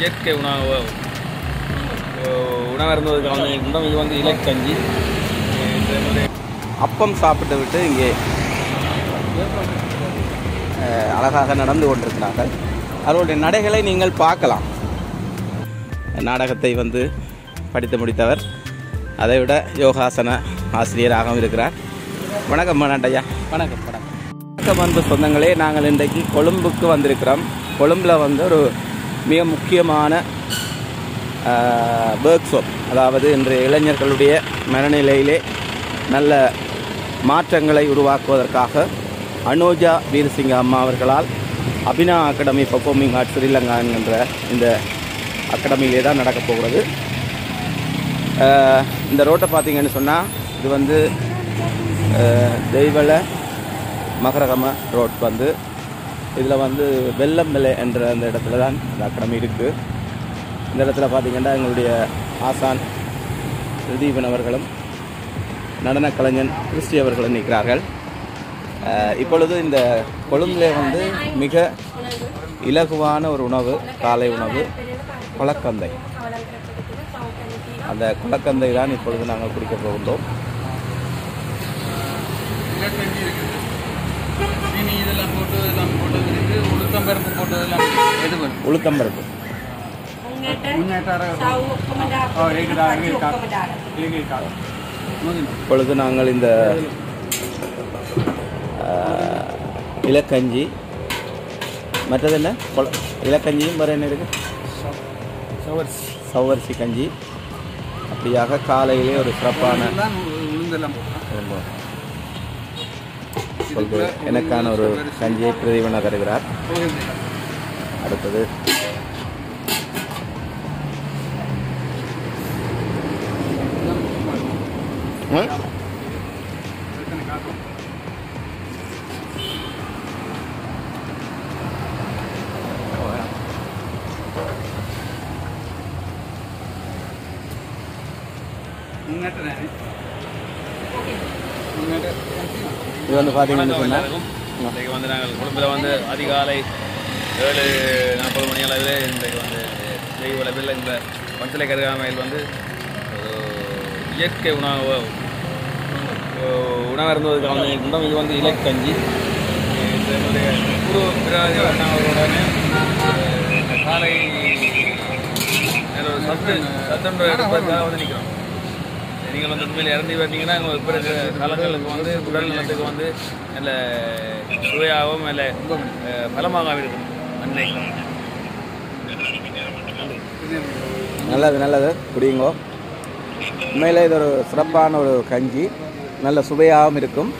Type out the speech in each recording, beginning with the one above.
இயற்கை உணவு உணவு இருந்ததுக்கு வந்து உணவு இது வந்து இலக்கஞ்சி இது வந்து அப்பம் சாப்பிட்டு விட்டு இங்கே அஹ், அழகாக நடந்து கொண்டிருக்கிறார்கள் அவர்களுடைய நடைகளை நீங்கள் பார்க்கலாம் நாடகத்தை வந்து படித்து முடித்தவர் அதை விட யோகாசன ஆசிரியராகவும் இருக்கிறார் வணக்கம் மனாட்டையா வணக்கம் வணக்கம் வணக்கம் அன்பு சொந்தங்களே நாங்கள் இன்றைக்கு கொழும்புக்கு வந்திருக்கிறோம் கொழும்பில் வந்து ஒரு மிக முக்கியமான ஒர்க் ஷாப் அதாவது இன்றைய இளைஞர்களுடைய மனநிலையிலே நல்ல மாற்றங்களை உருவாக்குவதற்காக அனோஜா வீரசிங்க அம்மா அவர்களால் Abhina academy performing art Sri Lanka என்கின்ற இந்த அகாடமியிலே தான் நடக்கப் போகிறது அஹ், இந்த ரோட்டை பார்த்தீங்கன்னு சொன்னால் இது வந்து அஹ், தெய்வல மகரகம ரோட் வந்து இதில் வந்து வெள்ளம்பிள்ளை என்ற அந்த இடத்துல தான் இந்த அகாடமி இருக்குது இந்த இடத்துல பார்த்தீங்கன்னா எங்களுடைய ஆசான் பிரதீபன் அவர்களும் நடன கலைஞன் கிறிஸ்டி அவர்களும் நிற்கிறார்கள் அஹ், இப்பொழுது இந்த கொழும்பிலே வந்து மிக இலகுவான ஒரு உணவு காலை உணவு கொலக்கந்தை அந்த கொலக்கந்தை தான் இப்பொழுது நாங்கள் குடிக்க போகின்றோம் இலக்கஞ்சி இருக்குது சீனி இதெல்லாம் போட்டு இதெல்லாம் போட்டது இருக்குது உளுத்தம்பருப்பு போட்டதெல்லாம் எது வரும் உளுத்தம்பருப்பு இப்பொழுது நாங்கள் இந்த அஹ், இலக்கஞ்சி மற்றது என்ன கொல- இலக்கஞ்சியும் வேறு என்ன இருக்கு சவரிசி கஞ்சி அப்படியாக காலையிலே ஒரு சிறப்பான உளுந்தெல்லாம் போட்டோம் ரொம்ப இப்பொழுது எனக்கான ஒரு கஞ்சியை பிரதீபன தருகிறார் அடுத்தது ம்? இது வந்து பார்த்தீங்கன்னு சொன்னால் இன்றைக்கு வந்து நாங்கள் குடும்பத்தில் வந்து அதிகாலை ஏழு நாற்பது மணி அளவில் இன்றைக்கு வந்து தெய்வ அளவில் இந்த பஞ்சலை கருகாமையில் வந்து ஒரு இயற்கை உணவு உணவு இருந்ததுக்கு வந்து உணவு இது வந்து இலக்கஞ்சி இது வந்து குரு பிராஜி அவர்களுடனே இந்த காலை நல்ல ஒரு சத்து சத்துன்ற எடுப்பதற்காக வந்து நிற்கிறோம் நீங்கள் வந்து உண்மையில் இறந்து பார்த்தீங்கன்னா இப்போ இருக்கிற காலங்களுக்கு வந்து உடல் நலத்துக்கு வந்து நல்ல சுவையாகவும் நல்ல அஹ், பலமாகவும் இருக்கும் அன்னை நல்லது நல்லது குடியுங்கோ உண்மையில் இது ஒரு சிறப்பான ஒரு கஞ்சி நல்ல சுவையாகவும் இருக்கும்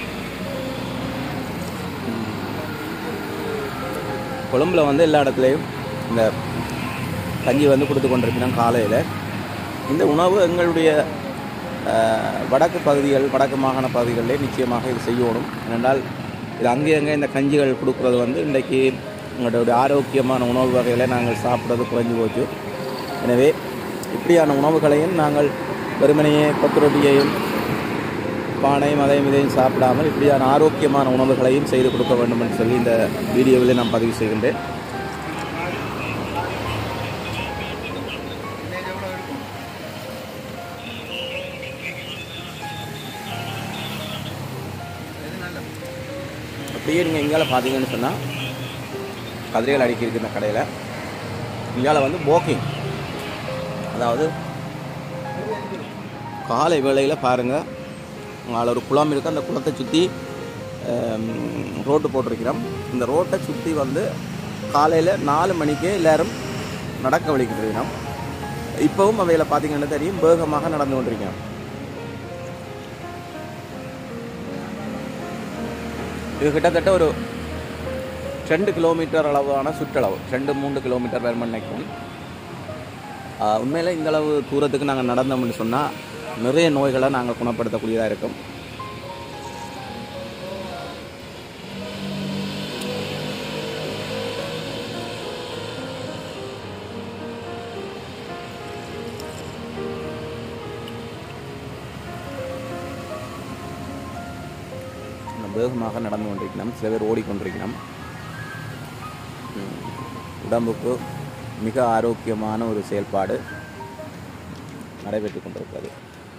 கொழும்பில் வந்து எல்லா இடத்துலையும் இந்த கஞ்சி வந்து கொடுத்து கொண்டிருக்கிறோம் காலையில் இந்த உணவு எங்களுடைய அஹ், வடக்கு பகுதிகள் வடக்கு மாகாண பகுதிகளிலே நிச்சயமாக இது செய்யணும் ஏனென்றால் இது அங்கே அங்கே இந்த கஞ்சிகள் கொடுக்குறது வந்து இன்றைக்கு எங்களுடைய ஆரோக்கியமான உணவு வகைகளை நாங்கள் சாப்பிட்றது குறைஞ்சு போச்சு எனவே இப்படியான உணவுகளையும் நாங்கள் வெறுமனையே கொத்து ரொட்டியையும் பானையும் அதையும் இதையும் சாப்பிடாமல் இப்படியான ஆரோக்கியமான உணவுகளையும் செய்து கொடுக்க வேண்டும் என்று சொல்லி இந்த வீடியோவில் நான் பதிவு செய்கின்றேன் அப்படியே நீங்கள் இங்கால பார்த்தீங்கன்னு சொன்னால் கதிரைகள் அடுக்கி இருக்கு இந்த கடையில் இங்கால வந்து போக்கிங் அதாவது காலை வேளையில் பாருங்கள் அங்கே ஒரு குளம் இருக்குது அந்த குளத்தை சுற்றி ரோட்டு போட்டிருக்கிறோம் இந்த ரோட்டை சுற்றி வந்து காலையில் நாலு மணிக்கே எல்லாரும் நடக்க வலிக்கிட்டு இருக்கிறோம் இப்போவும் அவையில் பார்த்தீங்கன்னா தெரியும் வேகமாக நடந்து கொண்டிருக்கிறோம் இது கிட்டத்தட்ட ஒரு ரெண்டு கிலோமீட்டர் அளவான சுற்றளவு ரெண்டு மூன்று கிலோமீட்டர் வேறு நினைக்கும் உண்மையில் இந்த அளவு தூரத்துக்கு நாங்கள் நடந்தோம்னு சொன்னால் நிறைய நோய்களை நாங்கள் குணப்படுத்தக்கூடியதாக இருக்கும் நம்ம வேகமாக நடந்து கொண்டிருக்கணும் சில பேர் ஓடிக்கொண்டிருக்கணும் ம், உடம்புக்கு மிக ஆரோக்கியமான ஒரு செயல்பாடு நடைபெற்று கொண்டிருக்கிறது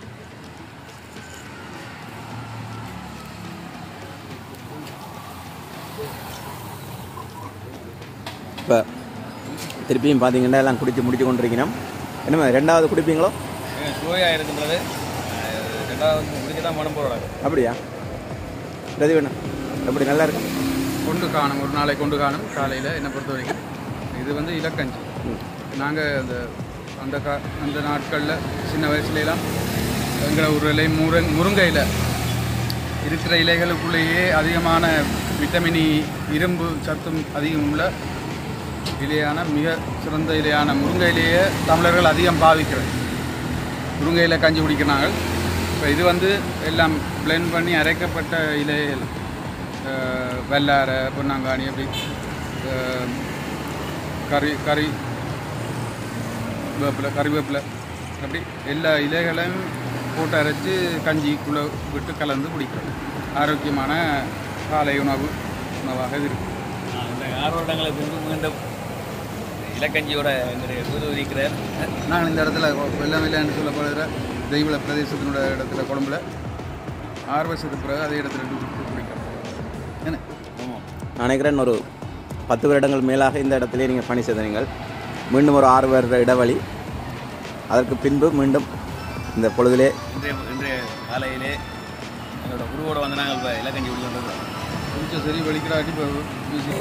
இப்போ திருப்பியும் பார்த்தீங்கன்னா எல்லாம் குடிச்சு முடிச்சு கொண்டிருக்கணும் என்னம்மா ரெண்டாவது குடிப்பீங்களோ சுவையாக இருக்கின்றது அஹ், ரெண்டாவது முடிக்க தான் மனம் போடுறாங்க அப்படியா பிரதிவேணா எப்படி நல்லா இருக்கு கொண்டு காணும் ஒரு நாளை கொண்டு காணும் காலையில் என்னை பொறுத்த வரைக்கும் இது வந்து இலக்கஞ்சி நாங்கள் அந்த அந்த கா அந்த நாட்களில் சின்ன வயசுலலாம் எங்களை ஊரில் முருங் முருங்கையில் இருக்கிற இலைகளுக்குள்ளேயே அதிகமான விட்டமின் இ, இரும்பு சத்தும் அதிகம் உள்ள இலையான மிக சிறந்த இலையான முருங்கை இலையை தமிழர்கள் அதிகம் பாவிக்கிறது முருங்கை இலை கஞ்சி குடிக்கிறாங்க இப்போ இது வந்து எல்லாம் பிளெண்ட் பண்ணி அரைக்கப்பட்ட இலைகள் அஹ், வெள்ளாரை பொன்னாங்கானி அப்படி அஹ், கறி கறி வேப்பிலை கறிவேப்பிலை அப்படி எல்லா இலைகளையும் போட்டு அரைச்சி கஞ்சிக்குள்ளே விட்டு கலந்து குடிக்கிறது ஆரோக்கியமான காலை உணவு உணவாக இது இருக்குது இந்த ஆறு வருடங்களுக்கு முன்பு மீண்டும் இலக்கஞ்சியோட எங்களுடைய குரு இருக்கிறார் நான் இந்த இடத்துல வெள்ளம் வெள்ளான்னு சொல்லப்படுகிற தெய்வல பிரதேசத்தினோட இடத்துல குழம்புல ஆறு வருஷத்துக்கு பிறகு அதே இடத்துல டூ குடிக்கிறோம் என்ன ஆமாம் நான் நினைக்கிறேன் ஒரு பத்து வருடங்கள் மேலாக இந்த இடத்திலே நீங்கள் பணி செய்தீர்கள் மீண்டும் ஒரு ஆறு வருட இடைவெளி அதற்கு பின்பு மீண்டும் இந்த பொழுதிலே இன்றைய இன்றைய காலையிலே எங்களோட குருவோட வந்து நாங்கள் இப்போ இலக்கஞ்சி உள்ளது குடிச்ச சரி வெளிக்கிறாட்டி இப்போ வீசி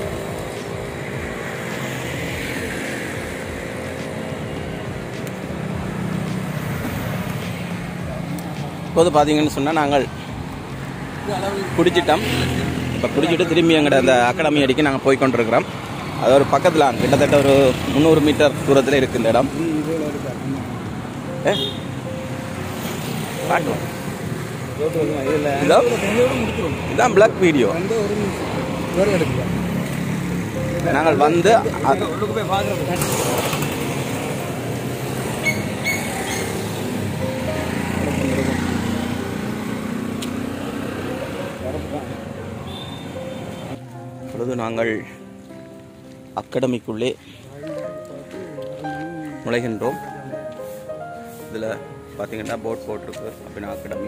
இப்போது பார்த்தீங்கன்னு சொன்னால் நாங்கள் குடிச்சிட்டோம் இப்போ குடிச்சிட்டு திரும்பி எங்கட அந்த அகாடமி அடிக்கு நாங்கள் போய் கொண்டிருக்கிறோம் அது ஒரு பக்கத்தில் கிட்டத்தட்ட ஒரு முந்நூறு மீட்டர் தூரத்தில் இருக்கு இந்த இடம் ஏ காட்டுவோம் இதோ இதுதான் பிளாக் வீடியோ நாங்கள் வந்து அ- உள்ளுக்கு போய் பார்க்குறோம் இப்பொழுது நாங்கள் அகாடமிக்குள்ளே நுழைகின்றோம் இதில் பார்த்தீங்கன்னா போட் போட்டிருக்கு அப்படின்னா அகாடமி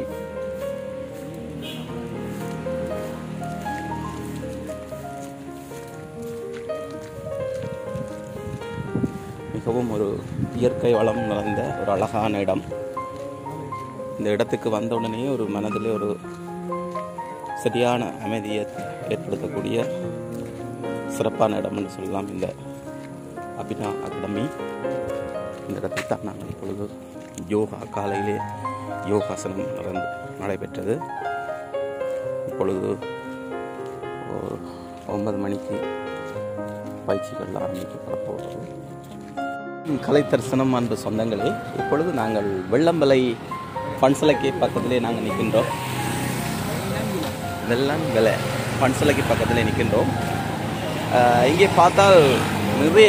மிகவும் ஒரு இயற்கை வளம் நிறைந்த ஒரு அழகான இடம் இந்த இடத்துக்கு வந்த உடனே ஒரு மனதிலே ஒரு சரியான அமைதியை ஏற்படுத்தக்கூடிய சிறப்பான இடம்னு சொல்லலாம் இந்த அபினா அகாடமி இந்த இடத்தில் தான் நாங்கள் இப்பொழுது யோகா காலையிலே யோகாசனம் நடந்து நடைபெற்றது இப்பொழுது ஒரு ஒன்பது மணிக்கு பயிற்சிகள் ஆரம்பிக்கப்பட போகிறது கலை தரிசனம் அன்பு சொந்தங்களே இப்பொழுது நாங்கள் வெள்ளம்பலை பன்சலைக்கு பக்கத்திலே நாங்கள் நிற்கின்றோம் வெள்ளம் விலை பன்சலைக்கு பக்கத்தில் நிற்கின்றோம் ஆஹ் இங்கே பார்த்தால் நிறைய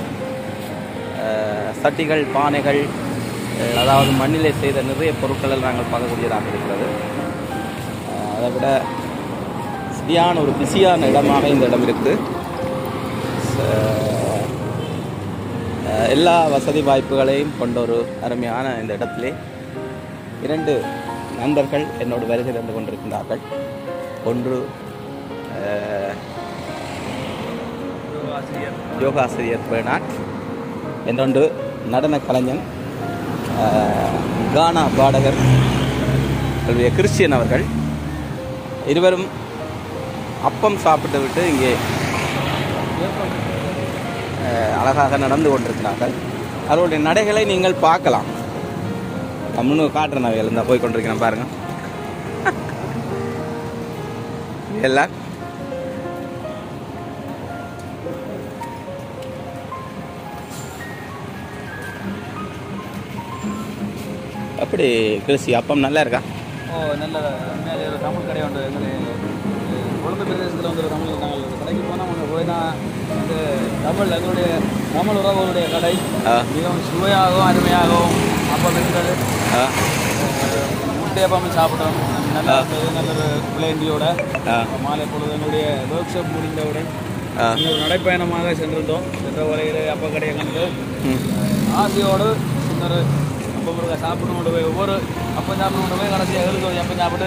ஆஹ் சட்டிகள் பானைகள் ஆஹ் அதாவது மண்ணிலே செய்த நிறைய பொருட்களை நாங்கள் பார்க்கக்கூடியதாக இருக்கிறது ஆஹ் அதை விட சரியான ஒரு பிஸியான இடமாக இந்த இடம் இருக்குது ச- ஆஹ் எல்லா வசதி வாய்ப்புகளையும் கொண்ட ஒரு அருமையான இந்த இடத்திலே இரண்டு நண்பர்கள் என்னோடு வருகை தந்து கொண்டிருக்கின்றார்கள் ஒன்று ஆஹ், ஆசிரியர் யோகாசிரியர் பெர்னாட் இன்னொன்று நடன கலைஞன் ஆஹ், கானா பாடகர் அவருடைய கிறிஸ்டியன் அவர்கள் இருவரும் அப்பம் சாப்பிட்டு விட்டு இங்கே ஆஹ், அழகாக நடந்து கொண்டிருக்கிறார்கள் அவருடைய நடைகளை நீங்கள் பார்க்கலாம் நான் முன்னு காட்டுறேன் நான் இருந்தால் போய் கொண்டிருக்கிறேன் பாருங்க எல்லாம் அப்படி கிறிஸ்டி அப்பம் நல்லா இருக்கா ஓ நல்ல உண்மையாலே ஒரு தமிழ் கடை உண்டு எங்களுக்கு கொழும்பு பிரதேசத்தில் வந்து ஒரு தமிழ் நாங்கள் ஒரு கடைக்கு போனால் அங்கே போய் தான் வந்து தமிழ் எங்களுடைய தமிழ் உறவுகளுடைய கடை ஆ மிகவும் சுவையாகவும் அருமையாகவும் அப்பம் இருக்கிறது ஆ முட்டையப்பம் சாப்பிட்டோம் நல்லா இருந்தது நல்ல ஒரு பிளேண்டியோட ஆ மாலை பொழுது எங்களுடைய ஒர்க் ஷாப் முடிந்தவுடன் ஆ. ஒரு நடைப்பயணமாக சென்றிருந்தோம் சென்ற வரையில் அப்ப கடையை கண்டு ம் ஆசையோடு இன்னொரு அப்பம் இருக்க சாப்பிடணும் கொண்டு போய் ஒவ்வொரு அப்பம் சாப்பிடணும் கொண்டு போய் கடைசி எங்களுக்கு ஒரு அப்பம் சாப்பிட்டு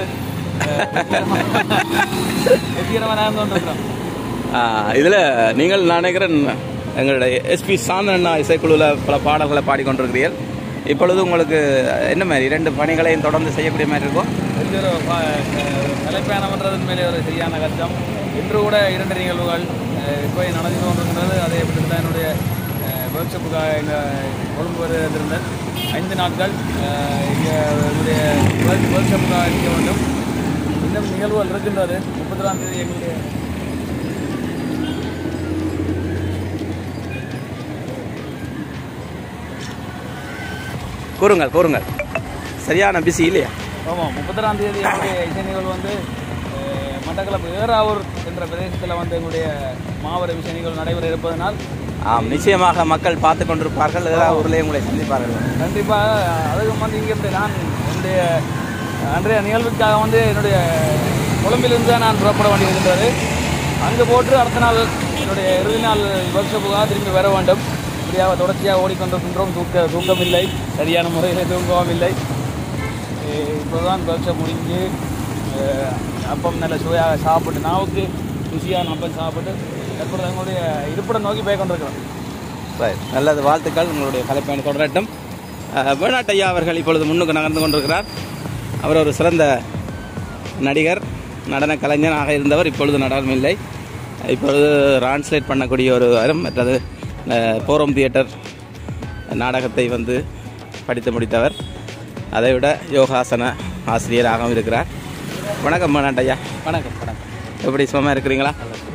வெற்றிகரமாக நடந்து கொண்டிருக்கிறோம் இதில் நீங்கள் நான் நினைக்கிறேன் எங்களுடைய எஸ்பி சாந்தண்ணா இசைக்குழுவில் பல பாடல்களை பாடிக்கொண்டிருக்கிறீர்கள் இப்பொழுது உங்களுக்கு என்ன மாதிரி இரண்டு பணிகளையும் தொடர்ந்து செய்யக்கூடிய மாதிரி இருக்கும் இது ஒரு ப- அஹ் தலைப்பயணம் பண்ணுறதன் மேலே ஒரு சரியான கஷ்டம் இன்று கூட இரண்டு நிகழ்வுகள் அஹ் இப்போ நடந்து கொண்டிருக்கிறது அதே எப்படி தான் என்னுடைய ஒர்க் ஷாப்புக்காக இங்கே கொழும்பு வருகின்றேன் ஐந்து நாட்கள் அஹ் இங்கே என்னுடைய ஒர்க் ஒர்க் ஷாப்புக்காக இருக்க வேண்டும் இன்னும் நிகழ்வுகள் இருக்கின்றது முப்பத்தொராம் தேதி எங்களுடைய கூறுங்கள் கூறுங்கள் சரியான பிஸி இல்லையா ஆமாம் முப்பத்தொராம் தேதி எங்களுடைய இசை நிகழ்வு வந்து அஹ், மட்டக்களப்பு ஏறாவூர் என்ற பிரதேசத்தில் வந்து எங்களுடைய மாபெரும் இசை நிகழ்வு நடைபெற இருப்பதனால் ஆம் நிச்சயமாக மக்கள் பார்த்து கொண்டிருப்பார்கள் ஏதாவது ஊரிலே உங்களை சந்திப்பார்கள் கண்டிப்பாக அதுக்கு வந்து இங்கே இருந்து நான் என்னுடைய அன்றைய நிகழ்வுக்காக வந்து என்னுடைய கொழும்பிலிருந்து தான் நான் புறப்பட வேண்டியிருக்கின்றது அங்கே போட்டு அடுத்த நாள் என்னுடைய இறுதி நாள் ஒர்க் ஷாப்புக்காக திரும்பி வர வேண்டும் இப்படியாக தொடர்ச்சியாக ஓடிக்கொண்டிருக்கின்றோம் தூக்க தூக்கம் இல்லை சரியான முறையில் தூங்கவும் இல்லை இப்போதான் ஒர்க் ஷாப் முடிஞ்சு அஹ், அப்பம் நல்ல சுவையாக சாப்பிட்டு நாவுக்கு ருசியான அப்பம் சாப்பிட்டு தற்பொழுது எங்களுடைய இருப்பிடம் நோக்கி போய் கொண்டிருக்கிறோம் சரி நல்லது வாழ்த்துக்கள் உங்களுடைய கலைப்பயணம் தொடரட்டும் அஹ், வேணாட்டு ஐயா அவர்கள் இப்பொழுது முன்னுக்கு நகர்ந்து கொண்டிருக்கிறார் அவர் ஒரு சிறந்த நடிகர் நடன கலைஞனாக இருந்தவர் இப்பொழுது நடனம் இல்லை இப்பொழுது டிரான்ஸ்லேட் பண்ணக்கூடிய ஒரு வரம் மற்றது அஹ், போரம் தியேட்டர் நாடகத்தை வந்து படித்து முடித்தவர் அதைவிட யோகாசன ஆசிரியராகவும் இருக்கிறார் வணக்கம் வேணாட்டு ஐயா வணக்கம் வணக்கம் எப்படி சுகமாக இருக்கிறீங்களா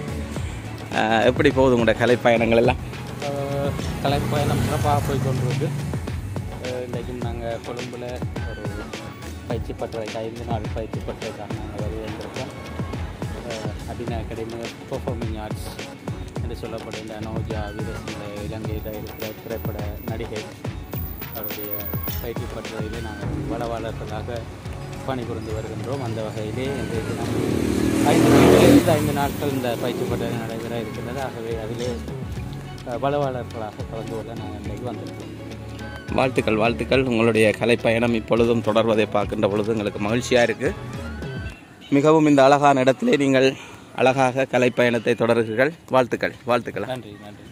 அஹ், எப்படி போகுது உங்களோட கலைப்பயணங்கள் எல்லாம் அஹ் கலைப்பயணம் சிறப்பாக போய் கொண்டிருக்கு அஹ் இன்றைக்கும் நாங்கள் கொழும்பில் ஒரு பயிற்சி பட்டறைக்கு ஐந்து நாள் பயிற்சி பட்டறைக்காக நாங்கள் வருகின்றோம் அபிநய அகாடமி பெர்ஃபார்மிங் ஆர்ட்ஸ் என்று சொல்லப்படுகின்ற அனோஜா வீரசிங்க இலங்கையில் இருக்கிற திரைப்பட நடிகை அவருடைய பயிற்சி பட்டறையிலே நாங்கள் வளவாளர்களாக பணிபுரிந்து வருகின்றோம் அந்த வகையிலே இன்றைய தினம் ஐந்து நாட்களிலிருந்து ஐந்து நாட்கள் இந்த பயிற்சி பட்டறை நடைபெற இருக்கின்றது ஆகவே அதிலே அஹ், வளவாளர்களாக கலந்து கொள்ள நாங்கள் இன்றைக்கு வந்திருக்கிறோம் வாழ்த்துக்கள் வாழ்த்துக்கள் உங்களுடைய கலைப்பயணம் இப்பொழுதும் தொடர்வதை பார்க்கின்ற பொழுது எங்களுக்கு மகிழ்ச்சியாக இருக்குது மிகவும் இந்த அழகான இடத்திலே நீங்கள் அழகாக கலைப்பயணத்தை தொடர்கிறீர்கள் வாழ்த்துக்கள் வாழ்த்துக்கள் நன்றி நன்றி